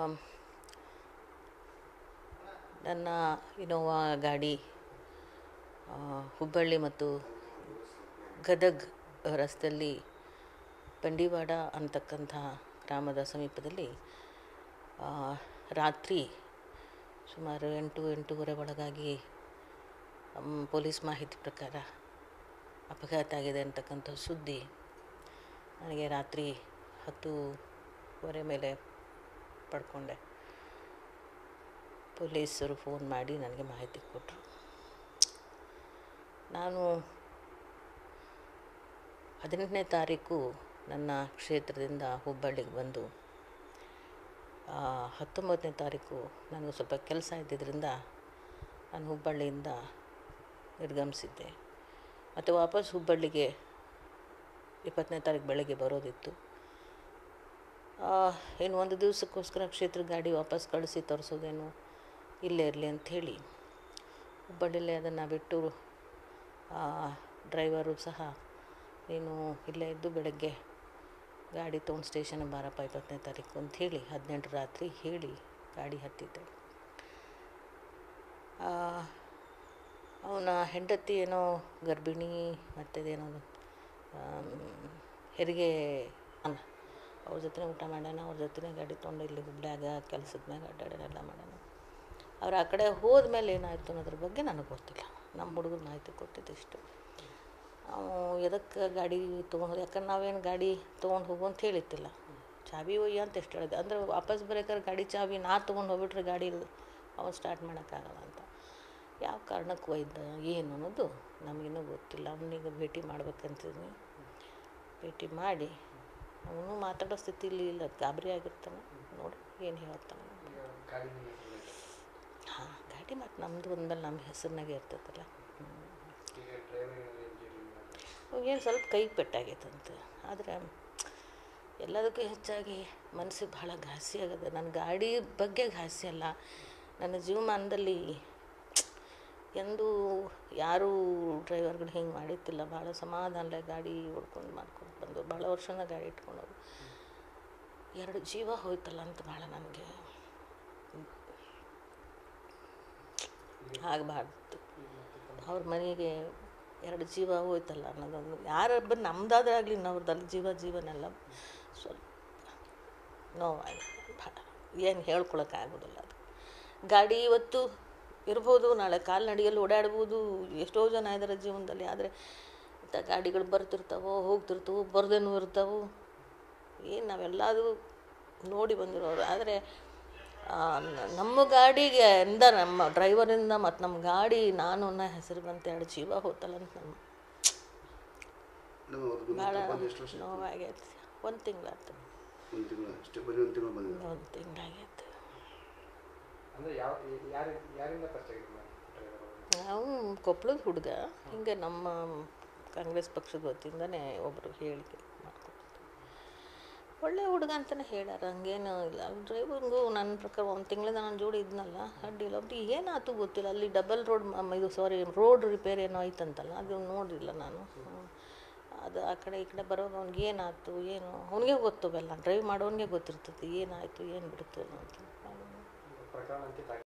ನನ್ನ ಇನೋವಾ ಗಾಡಿ ಆ, ಹುಬ್ಬಳ್ಳಿ ಮತ್ತು ಗದಗ್ ರಸ್ತೆಯಲ್ಲಿ ಬಂಡಿವಾಡ ಅಂತಕ್ಕಂಥ ಗ್ರಾಮದ ಸಮೀಪದಲ್ಲಿ ಆ, ರಾತ್ರಿ ಸುಮಾರು ಎಂಟು ಎಂಟೂವರೆ ಒಳಗಾಗಿ ಮ್, ಪೊಲೀಸ್ ಮಾಹಿತಿ ಪ್ರಕಾರ ಅಪಘಾತ ಆಗಿದೆ ಅಂತಕ್ಕಂಥ ಸುದ್ದಿ ನನಗೆ ರಾತ್ರಿ ಹತ್ತೂವರೆ ಮೇಲೆ ಪಡ್ಕೊಂಡೆ ಪೊಲೀಸರು ಫೋನ್ ಮಾಡಿ ನನಗೆ ಮಾಹಿತಿ ಕೊಟ್ಟರು ನಾನು ಹದಿನೆಂಟನೇ ತಾರೀಕು ನನ್ನ ಕ್ಷೇತ್ರದಿಂದ ಹುಬ್ಬಳ್ಳಿಗೆ ಬಂದು ಆ, ಹತ್ತೊಂಬತ್ತನೇ ತಾರೀಕು ನನಗೆ ಸ್ವಲ್ಪ ಕೆಲಸ ಇದ್ದಿದ್ದರಿಂದ ನಾನು ಹುಬ್ಬಳ್ಳಿಯಿಂದ ನಿರ್ಗಮಿಸಿದ್ದೆ ಮತ್ತು ವಾಪಸ್ ಹುಬ್ಬಳ್ಳಿಗೆ ಇಪ್ಪತ್ತನೇ ತಾರೀಕು ಬೆಳಗ್ಗೆ ಬರೋದಿತ್ತು ಆ, ಇನ್ನು ಒಂದು ದಿವಸಕ್ಕೋಸ್ಕರ ಕ್ಷೇತ್ರ ಗಾಡಿ ವಾಪಸ್ ಕಳಿಸಿ ತರಿಸೋದೇನು ಇಲ್ಲೇ ಇರಲಿ ಅಂಥೇಳಿ ಹುಬ್ಬಳ್ಳಿಲೇ ಅದನ್ನು ಬಿಟ್ಟು ಡ್ರೈವರು ಸಹ ನೀನು ಇಲ್ಲೇ ಇದ್ದು ಬೆಳಗ್ಗೆ ಗಾಡಿ ತೊಗೊಂಡು ಸ್ಟೇಷನ್ಗೆ ಬಾರಪ್ಪ ಇಪ್ಪತ್ತನೇ ತಾರೀಕು ಅಂಥೇಳಿ ಹದಿನೆಂಟು ರಾತ್ರಿ ಹೇಳಿ ಗಾಡಿ ಹತ್ತಿದ್ದೆ ಅವನ ಹೆಂಡತಿ ಏನೋ ಗರ್ಭಿಣಿ ಮತ್ತಿದೇನೋ ಆಮ್, ಹೆರಿಗೆ ಅಲ್ಲ ಅವ್ರ ಜೊತೆ ಊಟ ಮಾಡ್ಯಾನ ಅವ್ರ ಜೊತೆ ಗಾಡಿ ತೊಗೊಂಡು ಇಲ್ಲಿ ಹುಬ್ಳ್ಯಾಗ ಕೆಲಸದ ಮ್ಯಾಗ ಅಡ್ಡಾಡ್ಯಾನ ಎಲ್ಲ ಮಾಡ್ಯಾನ ಅವ್ರು ಆ ಕಡೆ ಹೋದ್ಮೇಲೆ ಏನಾಯಿತು ಅನ್ನೋದ್ರ ಬಗ್ಗೆ ನನಗೆ ಗೊತ್ತಿಲ್ಲ ನಮ್ಮ ಹುಡುಗರು ಮಾಹಿತಿ ಕೊಟ್ಟಿದ್ದಿಷ್ಟು ಅವು ಎದಕ್ಕೆ ಗಾಡಿ ತೊಗೊಂಡು ಯಾಕಂದ್ರೆ ನಾವೇನು ಗಾಡಿ ತೊಗೊಂಡು ಹೋಗು ಅಂತ ಹೇಳಿತ್ತಿಲ್ಲ ಚಾವಿ ಒಯ್ಯ ಅಂತ ಎಷ್ಟು ಹೇಳಿದೆ ಅಂದರೆ ವಾಪಸ್ ಬರೋಕ್ಕಾರೆ ಗಾಡಿ ಚಾವಿ ನಾ ತೊಗೊಂಡು ಹೋಗ್ಬಿಟ್ರೆ ಗಾಡಿ ಅವನು ಸ್ಟಾರ್ಟ್ ಮಾಡೋಕ್ಕಾಗಲ್ಲ ಅಂತ ಯಾವ ಕಾರಣಕ್ಕೆ ಒಯ್ದ ಏನು ಅನ್ನೋದು ನಮಗಿನ್ನೂ ಗೊತ್ತಿಲ್ಲ ಅವನಿಗೆ ಭೇಟಿ ಮಾಡ್ಬೇಕಂತಿದ್ವಿ ಭೇಟಿ ಮಾಡಿ ಅವನು ಮಾತಾಡೋ ಸ್ಥಿತಿಲಿ ಇಲ್ಲ ಗಾಬರಿ ಆಗಿರ್ತಾನೆ ನೋಡಿ ಏನು ಹೇಳ್ತಾನೆ ಹಾಂ ಗಾಡಿ ಮತ್ತು ನಮ್ಮದು ಒಂದ್ಮೇಲೆ ನಮ್ಮ ಹೆಸರಿನಾಗೆ ಇರ್ತೈತಲ್ಲ ಏನು ಸ್ವಲ್ಪ ಕೈಗೆ ಪೆಟ್ಟಾಗೈತಂತೆ ಆದರೆ ಎಲ್ಲದಕ್ಕೂ ಹೆಚ್ಚಾಗಿ ಮನಸ್ಸಿಗೆ ಭಾಳ ಘಾಸಿ ಆಗದೆ ನನ್ನ ಗಾಡಿ ಬಗ್ಗೆ ಘಾಸಿ ಅಲ್ಲ ನನ್ನ ಜೀವಮಾನದಲ್ಲಿ ಎಂದೂ ಯಾರೂ ಡ್ರೈವರ್ಗಳು ಹಿಂಗೆ ಮಾಡಿತ್ತಿಲ್ಲ ಭಾಳ ಸಮಾಧಾನಲೆ ಗಾಡಿ ಓಡ್ಕೊಂಡು ಮಾಡ್ಕೊಂಡು ಬಂದು ಭಾಳ ವರ್ಷನ ಗಾಡಿ ಇಟ್ಕೊಂಡವ್ರು ಎರಡು ಜೀವ ಹೋಯ್ತಲ್ಲ ಅಂತ ಭಾಳ ನನಗೆ ಆಗಬಾರ್ದು ಅವ್ರ ಮನೆಗೆ ಎರಡು ಜೀವ ಹೋಯ್ತಲ್ಲ ಅನ್ನೋದೊಂದು ಯಾರೊಬ್ಬ ನಮ್ಮದಾದ್ರೆ ಆಗಲಿ ಇನ್ನೊಬ್ರದಲ್ಲಿ ಜೀವ ಜೀವನೆಲ್ಲ ಸ್ವಲ್ಪ ನೋವಾಗಿ ಭಾಳ ಏನು ಹೇಳ್ಕೊಳಕ್ಕಾಗೋದಿಲ್ಲ ಅದು ಗಾಡಿ ಇವತ್ತು ಇರ್ಬೋದು ನಾಳೆ ಕಾಲ್ನಡಿಗೆಯಲ್ಲಿ ಓಡಾಡ್ಬೋದು ಎಷ್ಟೋ ಜನ ಇದ್ದಾರೆ ಜೀವನದಲ್ಲಿ ಆದರೆ ಇಂಥ ಗಾಡಿಗಳು ಬರ್ತಿರ್ತಾವೋ ಹೋಗ್ತಿರ್ತಾವೋ ಬರ್ದೇನೂ ಇರ್ತಾವೋ ಏನು ನಾವೆಲ್ಲದು ನೋಡಿ ಬಂದಿರೋರು ಆದರೆ ಆ, ನ- ನಮ್ಮ ಗಾಡಿಗೆ ಇಂದ ನಮ್ಮ ಡ್ರೈವರಿಂದ ಮತ್ತು ನಮ್ಮ ಗಾಡಿ ನಾನು ಅನ್ನೋ ಹೆಸರು ಬಂತ ಎರಡು ಜೀವ ಹೋತಲ್ಲ ಅಂತ ನಮ್ಮ ನಾವು ಅವ್ರದ್ದು ಭಾಳ ಬಂದು ಎಷ್ಟು ವರ್ಷ ನೋವಾಗೈತೆ ಒಂದು ತಿಂಗಳಾಯ್ತು ಒಂದು ತಿಂಗಳು ಅಷ್ಟೇ ಬರೀ ಒಂದು ತಿಂಗಳು ಬಂದಿಲ್ಲ ಒಂದು ತಿಂಗಳಾಗೈತೆ ಅಂದ್ರೆ ಯಾವ ಯಾರು ಯಾರಿಂದ ಪರಿಚಯ ಆಗಿದ್ದು ಡ್ರೈವರ್ ಅವರು ನಾವು ಕೊಪ್ಪಳದ ಹುಡುಗ ಹಿಂಗೆ ನಮ್ಮ ಕಾಂಗ್ರೆಸ್ ಪಕ್ಷದ ವತಿಯಿಂದನೇ ಒಬ್ಬರು ಹೇಳಿಕೆ ಮಾಡ್ಕೊಡ್ತೀವಿ ಒಳ್ಳೆ ಹುಡುಗ ಅಂತಲೇ ಹೇಳ್ಯಾರ ಹಂಗೇನು ಇಲ್ಲ ಡ್ರೈವರ್ಗೂ ನನ್ನ ಪ್ರಕಾರ ಒಂದು ತಿಂಗಳಿಂದ ನನ್ನ ಜೋಡಿ ಇದ್ನಲ್ಲ ಅಡ್ಡಿಲ್ಲ ಒಬ್ರು ಏನಾಯ್ತು ಗೊತ್ತಿಲ್ಲ ಅಲ್ಲಿ ಡಬಲ್ ರೋಡ್ ಇದು ಸಾರಿ ರೋಡ್ ರಿಪೇರ್ ಏನೋ ಐತಂತಲ್ಲ ಅದು ನೋಡಿಲ್ಲ ನಾನು ಹ್ಮ್. ಅದು ಆ ಕಡೆ ಈ ಕಡೆ ಬರೋದು ಅವ್ನಿಗೆ ಏನಾಯ್ತು ಏನು ಅವನಿಗೆ ಗೊತ್ತು ಅವೆಲ್ಲ ಡ್ರೈವ್ ಮಾಡೋನಿಗೆ ಗೊತ್ತಿರ್ತೈತಿ ಏನಾಯಿತು ಏನು ಬಿಡ್ತು ಅನ್ನೋದು ಪ್ರಕರಣ ಅಂಕಿತ